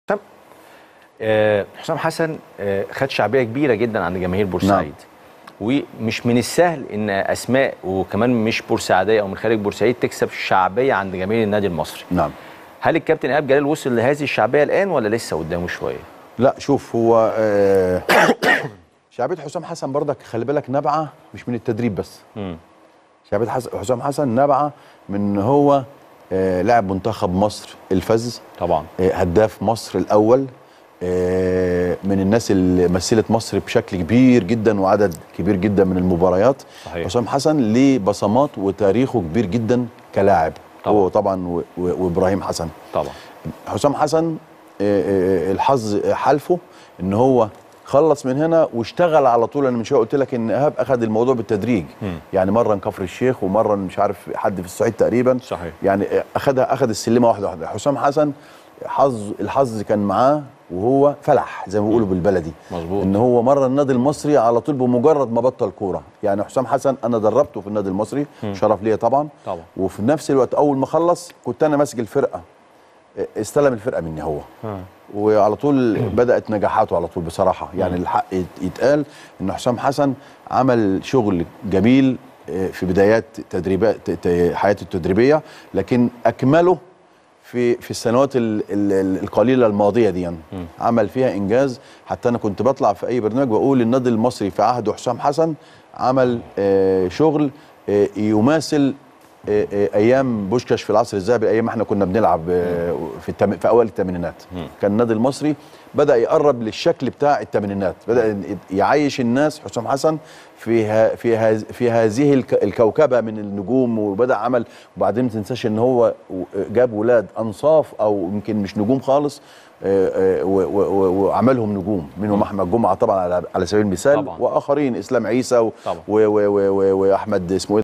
حسام آه، حسام حسن آه، خد شعبيه كبيره جدا عند جماهير بورسعيد ومش من السهل ان اسماء وكمان مش بورسعيديه او من خارج بورسعيد تكسب شعبيه عند جماهير النادي المصري نعم هل الكابتن ايهاب جلال وصل لهذه الشعبيه الان ولا لسه قدامه شويه لا شوف هو آه شعبيه حسام حسن برضك خلي بالك نابعه مش من التدريب بس مم. شعبيه حس- حسام حسن نابعه من ان هو آه لاعب منتخب مصر الفز طبعا آه هداف مصر الاول آه من الناس اللي مثلت مصر بشكل كبير جدا وعدد كبير جدا من المباريات صحيح. حسام حسن ليه بصمات وتاريخه كبير جدا كلاعب طبعا. هو طبعا و- و- وابراهيم حسن طبعا حسام حسن آه، آه، الحظ حالفه ان هو خلص من هنا واشتغل على طول انا من شويه قلت لك ان ايهاب اخذ الموضوع بالتدريج مم. يعني مره كفر الشيخ ومره مش عارف حد في الصعيد تقريبا صحيح. يعني اخذها اخذ السلمه واحده واحده حسام حسن حظ الحظ كان معاه وهو فلح زي ما بيقولوا بالبلدي مظبوط. ان هو مره النادي المصري على طول بمجرد ما بطل كوره يعني حسام حسن انا دربته في النادي المصري شرف ليا طبعا طبعا. وفي نفس الوقت اول ما خلص كنت انا ماسك الفرقه استلم الفرقه مني هو وعلى طول بدات نجاحاته على طول بصراحه يعني الحق يت- يتقال ان حسام حسن عمل شغل جميل آه، في بدايات تدريبات ت- ت- حياته التدريبيه لكن اكمله في في السنوات ال- ال- ال- القليله الماضيه دي يعني. عمل فيها انجاز حتى انا كنت بطلع في اي برنامج بقول النادي المصري في عهد حسام حسن عمل آه، شغل آه، يماثل آه، آه، ايام بوشكاش في العصر الذهبي ايام ما احنا كنا بنلعب آه، في التم... في اوائل الثمانينات كان النادي المصري بدا يقرب للشكل بتاع الثمانينات بدا يعيش الناس حسام حسن في ها في هذ... في هذه الك... الكوكبه من النجوم وبدا عمل وبعدين ما تنساش ان هو و- جاب ولاد انصاف او يمكن مش نجوم خالص آه، آه، و- و- و- وعملهم نجوم منهم احمد جمعه طبعا على على سبيل المثال طبعاً. واخرين اسلام عيسى و... طبعاً. و... و... و... و... واحمد اسمه إيه